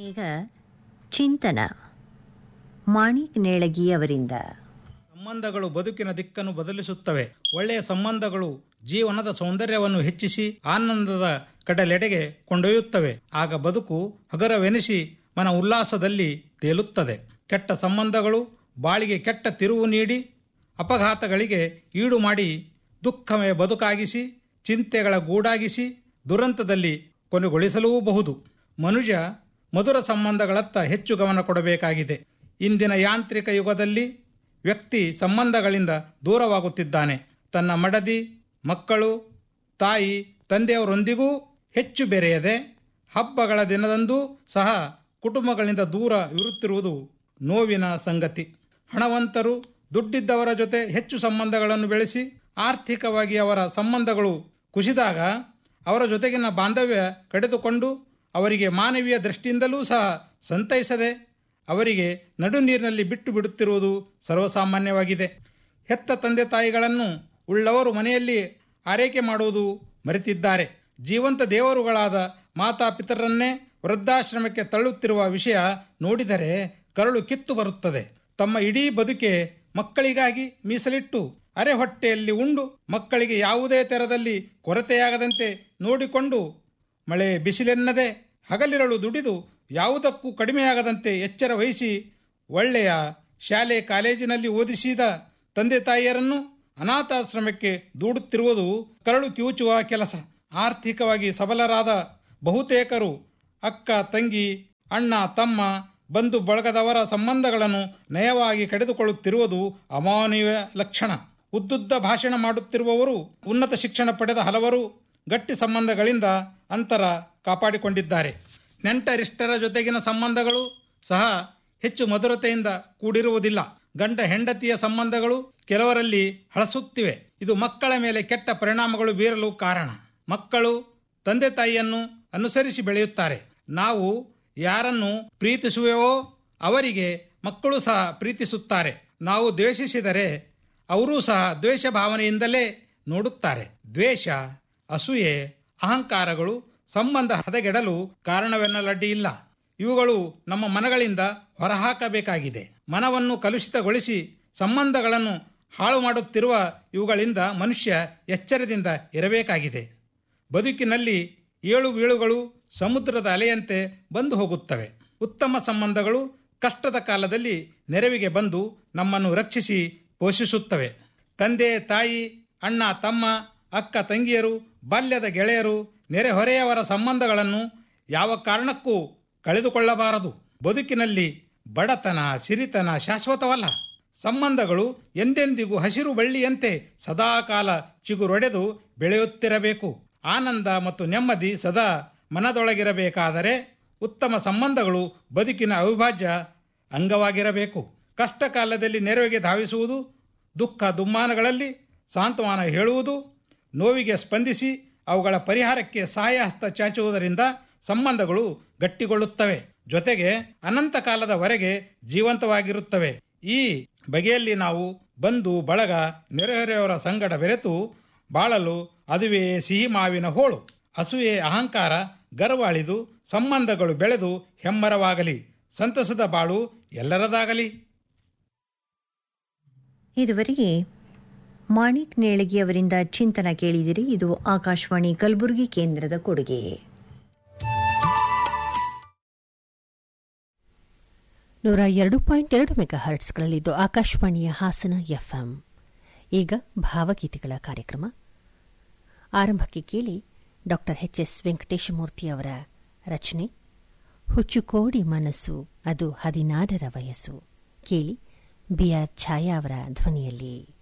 ಈಗ ಚಿಂತನ ಮಾಣಿಕ್ ನೇಳಗಿ ಅವರಿಂದ ಸಂಬಂಧಗಳು ಬದುಕಿನ ದಿಕ್ಕನ್ನು ಬದಲಿಸುತ್ತವೆ ಒಳ್ಳೆಯ ಸಂಬಂಧಗಳು ಜೀವನದ ಸೌಂದರ್ಯವನ್ನು ಹೆಚ್ಚಿಸಿ ಆನಂದದ ಕಡಲೆಡೆಗೆ ಕೊಂಡೊಯ್ಯುತ್ತವೆ ಆಗ ಬದುಕು ಹಗರವೆನಿಸಿ ಮನ ಉಲ್ಲಾಸದಲ್ಲಿ ತೇಲುತ್ತದೆ ಕೆಟ್ಟ ಸಂಬಂಧಗಳು ಬಾಳಿಗೆ ಕೆಟ್ಟ ತಿರುವು ನೀಡಿ ಅಪಘಾತಗಳಿಗೆ ಈಡು ಮಾಡಿ ದುಃಖಮಯ ಬದುಕಾಗಿಸಿ ಚಿಂತೆಗಳ ಗೂಡಾಗಿಸಿ ದುರಂತದಲ್ಲಿ ಕೊನೆಗೊಳಿಸಲೂಬಹುದು ಮನುಜ ಮಧುರ ಸಂಬಂಧಗಳತ್ತ ಹೆಚ್ಚು ಗಮನ ಕೊಡಬೇಕಾಗಿದೆ ಇಂದಿನ ಯಾಂತ್ರಿಕ ಯುಗದಲ್ಲಿ ವ್ಯಕ್ತಿ ಸಂಬಂಧಗಳಿಂದ ದೂರವಾಗುತ್ತಿದ್ದಾನೆ ತನ್ನ ಮಡದಿ ಮಕ್ಕಳು ತಾಯಿ ತಂದೆಯವರೊಂದಿಗೂ ಹೆಚ್ಚು ಬೆರೆಯದೆ ಹಬ್ಬಗಳ ದಿನದಂದೂ ಸಹ ಕುಟುಂಬಗಳಿಂದ ದೂರ ಇರುತ್ತಿರುವುದು ನೋವಿನ ಸಂಗತಿ ಹಣವಂತರು ದುಡ್ಡಿದ್ದವರ ಜೊತೆ ಹೆಚ್ಚು ಸಂಬಂಧಗಳನ್ನು ಬೆಳೆಸಿ ಆರ್ಥಿಕವಾಗಿ ಅವರ ಸಂಬಂಧಗಳು ಕುಸಿದಾಗ ಅವರ ಜೊತೆಗಿನ ಬಾಂಧವ್ಯ ಕಡಿದುಕೊಂಡು ಅವರಿಗೆ ಮಾನವೀಯ ದೃಷ್ಟಿಯಿಂದಲೂ ಸಹ ಸಂತೈಸದೆ ಅವರಿಗೆ ನಡು ನೀರಿನಲ್ಲಿ ಬಿಟ್ಟು ಬಿಡುತ್ತಿರುವುದು ಸರ್ವಸಾಮಾನ್ಯವಾಗಿದೆ ಹೆತ್ತ ತಂದೆ ತಾಯಿಗಳನ್ನು ಉಳ್ಳವರು ಮನೆಯಲ್ಲಿ ಆರೈಕೆ ಮಾಡುವುದು ಮರೆತಿದ್ದಾರೆ ಜೀವಂತ ದೇವರುಗಳಾದ ಮಾತಾಪಿತರನ್ನೇ ವೃದ್ಧಾಶ್ರಮಕ್ಕೆ ತಳ್ಳುತ್ತಿರುವ ವಿಷಯ ನೋಡಿದರೆ ಕರಳು ಕಿತ್ತು ಬರುತ್ತದೆ ತಮ್ಮ ಇಡೀ ಬದುಕೆ ಮಕ್ಕಳಿಗಾಗಿ ಮೀಸಲಿಟ್ಟು ಅರೆ ಹೊಟ್ಟೆಯಲ್ಲಿ ಉಂಡು ಮಕ್ಕಳಿಗೆ ಯಾವುದೇ ತೆರದಲ್ಲಿ ಕೊರತೆಯಾಗದಂತೆ ನೋಡಿಕೊಂಡು ಮಳೆ ಬಿಸಿಲೆನ್ನದೆ ಹಗಲಿರಳು ದುಡಿದು ಯಾವುದಕ್ಕೂ ಕಡಿಮೆಯಾಗದಂತೆ ಎಚ್ಚರ ವಹಿಸಿ ಒಳ್ಳೆಯ ಶಾಲೆ ಕಾಲೇಜಿನಲ್ಲಿ ಓದಿಸಿದ ತಂದೆ ತಾಯಿಯರನ್ನು ಅನಾಥಾಶ್ರಮಕ್ಕೆ ದೂಡುತ್ತಿರುವುದು ಕರಳು ಕಿವುಚುವ ಕೆಲಸ ಆರ್ಥಿಕವಾಗಿ ಸಬಲರಾದ ಬಹುತೇಕರು ಅಕ್ಕ ತಂಗಿ ಅಣ್ಣ ತಮ್ಮ ಬಂಧು ಬಳಗದವರ ಸಂಬಂಧಗಳನ್ನು ನಯವಾಗಿ ಕಡಿದುಕೊಳ್ಳುತ್ತಿರುವುದು ಅಮಾನವೀಯ ಲಕ್ಷಣ ಉದ್ದುದ್ದ ಭಾಷಣ ಮಾಡುತ್ತಿರುವವರು ಉನ್ನತ ಶಿಕ್ಷಣ ಪಡೆದ ಹಲವರು ಗಟ್ಟಿ ಸಂಬಂಧಗಳಿಂದ ಅಂತರ ಕಾಪಾಡಿಕೊಂಡಿದ್ದಾರೆ ನೆಂಟರಿಷ್ಟರ ಜೊತೆಗಿನ ಸಂಬಂಧಗಳು ಸಹ ಹೆಚ್ಚು ಮಧುರತೆಯಿಂದ ಕೂಡಿರುವುದಿಲ್ಲ ಗಂಡ ಹೆಂಡತಿಯ ಸಂಬಂಧಗಳು ಕೆಲವರಲ್ಲಿ ಹಳಸುತ್ತಿವೆ ಇದು ಮಕ್ಕಳ ಮೇಲೆ ಕೆಟ್ಟ ಪರಿಣಾಮಗಳು ಬೀರಲು ಕಾರಣ ಮಕ್ಕಳು ತಂದೆ ತಾಯಿಯನ್ನು ಅನುಸರಿಸಿ ಬೆಳೆಯುತ್ತಾರೆ ನಾವು ಯಾರನ್ನು ಪ್ರೀತಿಸುವೆವೋ ಅವರಿಗೆ ಮಕ್ಕಳು ಸಹ ಪ್ರೀತಿಸುತ್ತಾರೆ ನಾವು ದ್ವೇಷಿಸಿದರೆ ಅವರೂ ಸಹ ದ್ವೇಷ ಭಾವನೆಯಿಂದಲೇ ನೋಡುತ್ತಾರೆ ದ್ವೇಷ ಅಸೂಯೆ ಅಹಂಕಾರಗಳು ಸಂಬಂಧ ಹದಗೆಡಲು ಕಾರಣವೆನ್ನಲಡ್ಡಿ ಇಲ್ಲ ಇವುಗಳು ನಮ್ಮ ಮನಗಳಿಂದ ಹೊರಹಾಕಬೇಕಾಗಿದೆ ಮನವನ್ನು ಕಲುಷಿತಗೊಳಿಸಿ ಸಂಬಂಧಗಳನ್ನು ಹಾಳು ಮಾಡುತ್ತಿರುವ ಇವುಗಳಿಂದ ಮನುಷ್ಯ ಎಚ್ಚರದಿಂದ ಇರಬೇಕಾಗಿದೆ ಬದುಕಿನಲ್ಲಿ ಏಳು ಬೀಳುಗಳು ಸಮುದ್ರದ ಅಲೆಯಂತೆ ಬಂದು ಹೋಗುತ್ತವೆ ಉತ್ತಮ ಸಂಬಂಧಗಳು ಕಷ್ಟದ ಕಾಲದಲ್ಲಿ ನೆರವಿಗೆ ಬಂದು ನಮ್ಮನ್ನು ರಕ್ಷಿಸಿ ಪೋಷಿಸುತ್ತವೆ ತಂದೆ ತಾಯಿ ಅಣ್ಣ ತಮ್ಮ ಅಕ್ಕ ತಂಗಿಯರು ಬಾಲ್ಯದ ಗೆಳೆಯರು ನೆರೆಹೊರೆಯವರ ಸಂಬಂಧಗಳನ್ನು ಯಾವ ಕಾರಣಕ್ಕೂ ಕಳೆದುಕೊಳ್ಳಬಾರದು ಬದುಕಿನಲ್ಲಿ ಬಡತನ ಸಿರಿತನ ಶಾಶ್ವತವಲ್ಲ ಸಂಬಂಧಗಳು ಎಂದೆಂದಿಗೂ ಹಸಿರು ಬಳ್ಳಿಯಂತೆ ಸದಾಕಾಲ ಚಿಗುರೊಡೆದು ಬೆಳೆಯುತ್ತಿರಬೇಕು ಆನಂದ ಮತ್ತು ನೆಮ್ಮದಿ ಸದಾ ಮನದೊಳಗಿರಬೇಕಾದರೆ ಉತ್ತಮ ಸಂಬಂಧಗಳು ಬದುಕಿನ ಅವಿಭಾಜ್ಯ ಅಂಗವಾಗಿರಬೇಕು ಕಷ್ಟ ಕಾಲದಲ್ಲಿ ನೆರವಿಗೆ ಧಾವಿಸುವುದು ದುಃಖ ದುಮ್ಮಾನಗಳಲ್ಲಿ ಸಾಂತ್ವನ ಹೇಳುವುದು ನೋವಿಗೆ ಸ್ಪಂದಿಸಿ ಅವುಗಳ ಪರಿಹಾರಕ್ಕೆ ಸಹಾಯ ಹಸ್ತ ಚಾಚುವುದರಿಂದ ಸಂಬಂಧಗಳು ಗಟ್ಟಿಗೊಳ್ಳುತ್ತವೆ ಜೊತೆಗೆ ಅನಂತ ಕಾಲದವರೆಗೆ ಜೀವಂತವಾಗಿರುತ್ತವೆ ಈ ಬಗೆಯಲ್ಲಿ ನಾವು ಬಂಧು ಬಳಗ ನೆರೆಹೊರೆಯವರ ಸಂಗಡ ಬೆರೆತು ಬಾಳಲು ಅದುವೇ ಸಿಹಿ ಮಾವಿನ ಹೋಳು ಅಸೂಯೆ ಅಹಂಕಾರ ಗರ್ವ ಅಳಿದು ಸಂಬಂಧಗಳು ಬೆಳೆದು ಹೆಮ್ಮರವಾಗಲಿ ಸಂತಸದ ಬಾಳು ಎಲ್ಲರದಾಗಲಿ ಇದುವರೆಗೆ ಮಾಣಿಕ್ ನೇಳಗಿ ಅವರಿಂದ ಚಿಂತನ ಕೇಳಿದಿರಿ ಇದು ಆಕಾಶವಾಣಿ ಕಲಬುರಗಿ ಕೇಂದ್ರದ ಕೊಡುಗೆ ನೂರ ಎರಡು ಪಾಯಿಂಟ್ ಎರಡು ಮೆಗಾ ಹರ್ಟ್ಸ್ಗಳಲ್ಲಿದ್ದು ಆಕಾಶವಾಣಿಯ ಹಾಸನ ಎಫ್ಎಂ ಈಗ ಭಾವಗೀತೆಗಳ ಕಾರ್ಯಕ್ರಮ ಆರಂಭಕ್ಕೆ ಕೇಳಿ ಡಾಕ್ಟರ್ ಎಚ್ ಎಸ್ ವೆಂಕಟೇಶಮೂರ್ತಿ ಅವರ ರಚನೆ ಹುಚ್ಚುಕೋಡಿ ಮನಸ್ಸು ಅದು ಹದಿನಾರರ ವಯಸ್ಸು ಕೇಳಿ ಬಿಆರ್ ಛಾಯಾ ಅವರ ಧ್ವನಿಯಲ್ಲಿ